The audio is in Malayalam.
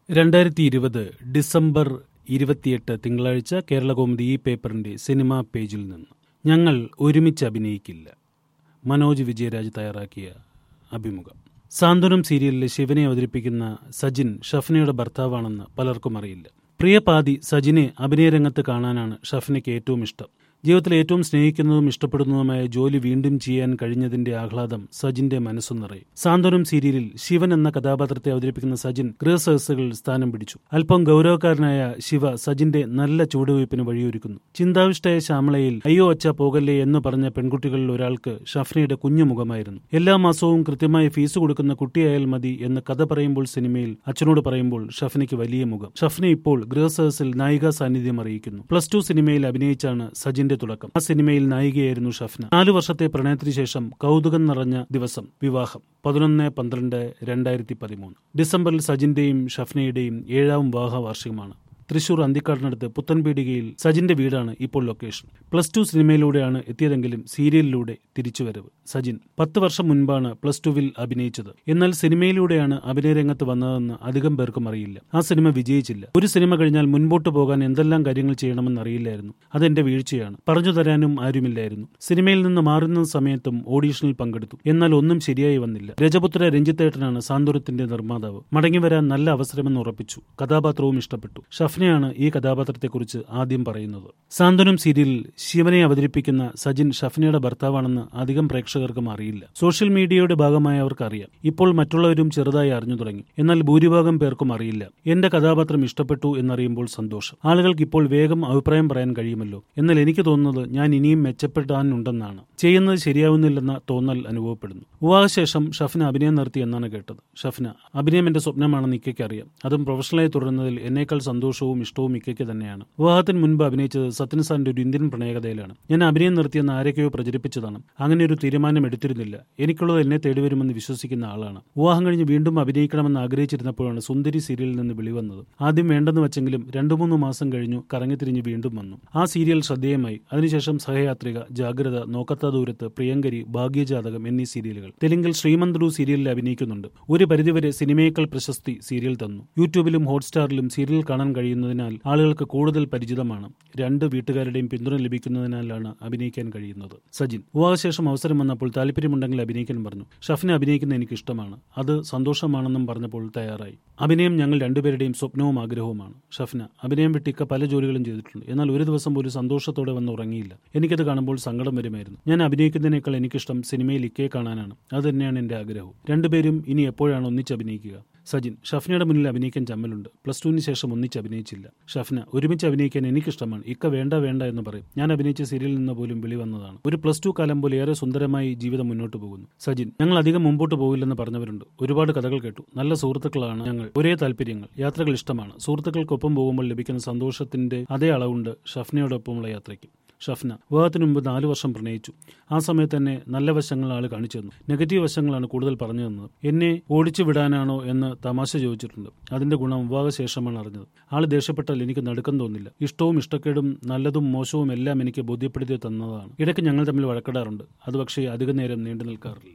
രണ്ടായിരത്തി ഇരുപത് ഡിസംബർ ഇരുപത്തിയെട്ട് തിങ്കളാഴ്ച കേരളകൗമുദി ഈ പേപ്പറിന്റെ സിനിമാ പേജിൽ നിന്ന് ഞങ്ങൾ ഒരുമിച്ച് അഭിനയിക്കില്ല മനോജ് വിജയരാജ് തയ്യാറാക്കിയ അഭിമുഖം സാന്ത്വനം സീരിയലിലെ ശിവനെ അവതരിപ്പിക്കുന്ന സജിൻ ഷഫ്നയുടെ ഭർത്താവാണെന്ന് പലർക്കും അറിയില്ല പ്രിയപാതി സജിനെ അഭിനയരംഗത്ത് കാണാനാണ് ഷഫ്നയ്ക്ക് ഏറ്റവും ഇഷ്ടം ജീവിതത്തിൽ ഏറ്റവും സ്നേഹിക്കുന്നതും ഇഷ്ടപ്പെടുന്നതുമായ ജോലി വീണ്ടും ചെയ്യാൻ കഴിഞ്ഞതിന്റെ ആഹ്ലാദം സജിന്റെ മനസ്സു നിറയും സാന്ത്വനം സീരിയലിൽ ശിവൻ എന്ന കഥാപാത്രത്തെ അവതരിപ്പിക്കുന്ന സജിൻ ഗൃഹസഹസുകളിൽ സ്ഥാനം പിടിച്ചു അല്പം ഗൗരവക്കാരനായ ശിവ സജിന്റെ നല്ല ചുവടുവയ്പ്പിന് വഴിയൊരുക്കുന്നു ചിന്താവിഷ്ടയ ശ്യാമളയിൽ അയ്യോ അച്ഛ പോകല്ലേ എന്ന് പറഞ്ഞ പെൺകുട്ടികളിൽ ഒരാൾക്ക് ഷഫ്നയുടെ കുഞ്ഞു മുഖമായിരുന്നു എല്ലാ മാസവും കൃത്യമായി ഫീസ് കൊടുക്കുന്ന കുട്ടിയായാൽ മതി എന്ന് കഥ പറയുമ്പോൾ സിനിമയിൽ അച്ഛനോട് പറയുമ്പോൾ ഷഫ്നയ്ക്ക് വലിയ മുഖം ഷഫ്ന ഇപ്പോൾ ഗൃഹസഹസിൽ നായികാ സാന്നിധ്യം അറിയിക്കുന്നു പ്ലസ് ടു സിനിമയിൽ അഭിനയിച്ചാണ് സജിന്റെ തുടക്കം ആ സിനിമയിൽ നായികയായിരുന്നു ഷഫ്ന നാലു വർഷത്തെ പ്രണയത്തിന് ശേഷം കൗതുകം നിറഞ്ഞ ദിവസം വിവാഹം പതിനൊന്ന് പന്ത്രണ്ട് രണ്ടായിരത്തി പതിമൂന്ന് ഡിസംബറിൽ സജിന്റെയും ഷഫ്നയുടെയും ഏഴാം വിവാഹ വാർഷികമാണ് തൃശൂർ അന്തിക്കാടിനടുത്ത് പുത്തൻപീടികയിൽ സജിന്റെ വീടാണ് ഇപ്പോൾ ലൊക്കേഷൻ പ്ലസ് ടു സിനിമയിലൂടെയാണ് എത്തിയതെങ്കിലും സീരിയലിലൂടെ തിരിച്ചുവരവ് സജിൻ പത്ത് വർഷം മുൻപാണ് പ്ലസ് ടുവിൽ അഭിനയിച്ചത് എന്നാൽ സിനിമയിലൂടെയാണ് അഭിനയരംഗത്ത് വന്നതെന്ന് അധികം പേർക്കും അറിയില്ല ആ സിനിമ വിജയിച്ചില്ല ഒരു സിനിമ കഴിഞ്ഞാൽ മുൻപോട്ട് പോകാൻ എന്തെല്ലാം കാര്യങ്ങൾ ചെയ്യണമെന്ന് അറിയില്ലായിരുന്നു അതെന്റെ വീഴ്ചയാണ് പറഞ്ഞു തരാനും ആരുമില്ലായിരുന്നു സിനിമയിൽ നിന്ന് മാറുന്ന സമയത്തും ഓഡീഷനിൽ പങ്കെടുത്തു എന്നാൽ ഒന്നും ശരിയായി വന്നില്ല രജപുത്ര രഞ്ജിത്തേട്ടനാണ് സാന്ത്വനത്തിന്റെ നിർമ്മാതാവ് മടങ്ങിവരാൻ നല്ല അവസരമെന്ന് ഉറപ്പിച്ചു കഥാപാത്രവും ഇഷ്ടപ്പെട്ടു ഷഫ്നയാണ് ഈ കഥാപാത്രത്തെക്കുറിച്ച് ആദ്യം പറയുന്നത് സാന്ത്വനം സീരിയലിൽ ശിവനെ അവതരിപ്പിക്കുന്ന സജിൻ ഷഫ്നയുടെ ഭർത്താവാണെന്ന് അധികം പ്രേക്ഷകർക്കും അറിയില്ല സോഷ്യൽ മീഡിയയുടെ ഭാഗമായി അവർക്ക് അറിയാം ഇപ്പോൾ മറ്റുള്ളവരും ചെറുതായി അറിഞ്ഞു തുടങ്ങി എന്നാൽ ഭൂരിഭാഗം പേർക്കും അറിയില്ല എന്റെ കഥാപാത്രം ഇഷ്ടപ്പെട്ടു എന്നറിയുമ്പോൾ സന്തോഷം ആളുകൾക്ക് ഇപ്പോൾ വേഗം അഭിപ്രായം പറയാൻ കഴിയുമല്ലോ എന്നാൽ എനിക്ക് തോന്നുന്നത് ഞാൻ ഇനിയും മെച്ചപ്പെടാനുണ്ടെന്നാണ് ചെയ്യുന്നത് ശരിയാവുന്നില്ലെന്ന തോന്നൽ അനുഭവപ്പെടുന്നു വിവാഹശേഷം ഷഫ്ന അഭിനയം നിർത്തി എന്നാണ് കേട്ടത് ഷഫ്ന അഭിനയം എന്റെ സ്വപ്നമാണെന്ന് ഇക്കയ്ക്ക് അറിയാം അതും പ്രൊഫഷണലായി തുടരുന്നതിൽ എന്നേക്കാൾ സന്തോഷവും ഇഷ്ടവും ഇക്കയ്ക്ക് തന്നെയാണ് വിവാഹത്തിന് മുൻപ് അഭിനയിച്ചത് സത്യൻ സാറിന്റെ ഒരു ഇന്ത്യൻ പ്രണയകഥയിലാണ് ഞാൻ അഭിനയം നിർത്തിയെന്ന് ആരൊക്കെയോ പ്രചരിപ്പിച്ചതാണ് അങ്ങനെ ഒരു തീരുമാനം എടുത്തിരുന്നില്ല എനിക്കുള്ളത് എന്നെ തേടിവരുമെന്ന് വിശ്വസിക്കുന്ന ആളാണ് വിവാഹം കഴിഞ്ഞ് വീണ്ടും അഭിനയിക്കണമെന്ന് ആഗ്രഹിച്ചിരുന്നപ്പോഴാണ് സുന്ദരി സീരിയലിൽ നിന്ന് വിളിവന്നത് ആദ്യം വേണ്ടെന്ന് വെച്ചെങ്കിലും രണ്ടു മൂന്ന് മാസം കഴിഞ്ഞു കറങ്ങിത്തിരിഞ്ഞ് വീണ്ടും വന്നു ആ സീരിയൽ ശ്രദ്ധേയമായി അതിനുശേഷം സഹയാത്രിക ജാഗ്രത നോക്കത്ത ദൂരത്ത് പ്രിയങ്കരി ഭാഗ്യജാതകം എന്നീ സീരിയലുകൾ തെലുങ്കിൽ ശ്രീമന്ത്രു സീരിയലിൽ അഭിനയിക്കുന്നുണ്ട് ഒരു പരിധിവരെ സിനിമയേക്കാൾ പ്രശസ്തി സീരിയൽ തന്നു യൂട്യൂബിലും ഹോട്ട്സ്റ്റാറിലും സീരിയൽ കാണാൻ കഴിയുന്നതിനാൽ ആളുകൾക്ക് കൂടുതൽ പരിചിതമാണ് രണ്ട് വീട്ടുകാരുടെയും പിന്തുണ ലഭിക്കുന്നതിനാലാണ് അഭിനയിക്കാൻ കഴിയുന്നത് സജിൻ വിവാഹശേഷം അവസരം വന്നപ്പോൾ താല്പര്യമുണ്ടെങ്കിൽ അഭിനയിക്കാൻ പറഞ്ഞു ഷഫിനെ അഭിനയിക്കുന്ന എനിക്ക് ഇഷ്ടമാണ് അത് സന്തോഷമാണെന്നും പറഞ്ഞപ്പോൾ തയ്യാറായി അഭിനയം ഞങ്ങൾ രണ്ടുപേരുടെയും സ്വപ്നവും ആഗ്രഹവുമാണ് ഷഫ്ന അഭിനയം വിട്ടിക്ക പല ജോലികളും ചെയ്തിട്ടുണ്ട് എന്നാൽ ഒരു ദിവസം പോലും സന്തോഷത്തോടെ വന്ന് ഉറങ്ങിയില്ല എനിക്കത് കാണുമ്പോൾ സങ്കടം വരുമായിരുന്നു ഞാൻ അഭിനയിക്കുന്നതിനേക്കാൾ എനിക്കിഷ്ടം സിനിമയിൽ ഇക്കയെ കാണാനാണ് അത് തന്നെയാണ് എന്റെ ആഗ്രഹവും രണ്ടുപേരും ഇനി എപ്പോഴാണ് ഒന്നിച്ച് അഭിനയിക്കുക സജിൻ ഷഫ്നയുടെ മുന്നിൽ അഭിനയിക്കാൻ ചമ്മലുണ്ട് പ്ലസ് ടുവിന് ശേഷം ഒന്നിച്ച് അഭിനയിച്ചില്ല ഷഫ്ന ഒരുമിച്ച് അഭിനയിക്കാൻ എനിക്കിഷ്ടമാണ് ഇക്ക വേണ്ട വേണ്ട എന്ന് പറയും ഞാൻ അഭിനയിച്ച സീരിയലിൽ നിന്ന് പോലും വിളി വന്നതാണ് ഒരു പ്ലസ് ടു കാലം പോലെ ഏറെ സുന്ദരമായി ജീവിതം മുന്നോട്ട് പോകുന്നു സജിൻ ഞങ്ങൾ അധികം മുമ്പോട്ട് പോകില്ലെന്ന് പറഞ്ഞവരുണ്ട് ഒരുപാട് കഥകൾ കേട്ടു നല്ല സുഹൃത്തുക്കളാണ് ഞങ്ങൾ ഒരേ താല്പര്യങ്ങൾ യാത്രകൾ ഇഷ്ടമാണ് സുഹൃത്തുക്കൾക്കൊപ്പം പോകുമ്പോൾ ലഭിക്കുന്ന സന്തോഷത്തിന്റെ അതേ അളവുണ്ട് ഷഫ്നയോടൊപ്പമുള്ള യാത്രയ്ക്ക് ഷഫ്ന വിവാഹത്തിന് മുമ്പ് നാല് വർഷം പ്രണയിച്ചു ആ സമയത്ത് തന്നെ നല്ല വശങ്ങൾ ആൾ കാണിച്ചു തന്നു നെഗറ്റീവ് വശങ്ങളാണ് കൂടുതൽ പറഞ്ഞു തന്നത് എന്നെ ഓടിച്ചു വിടാനാണോ എന്ന് തമാശ ചോദിച്ചിട്ടുണ്ട് അതിന്റെ ഗുണം വിവാഹശേഷമാണ് അറിഞ്ഞത് ആൾ ദേഷ്യപ്പെട്ടാൽ എനിക്ക് നടുക്കം തോന്നില്ല ഇഷ്ടവും ഇഷ്ടക്കേടും നല്ലതും മോശവും എല്ലാം എനിക്ക് ബോധ്യപ്പെടുത്തി തന്നതാണ് ഇടയ്ക്ക് ഞങ്ങൾ തമ്മിൽ വഴക്കിടാറുണ്ട് അത് പക്ഷേ അധിക നേരം നീണ്ടു നിൽക്കാറില്ല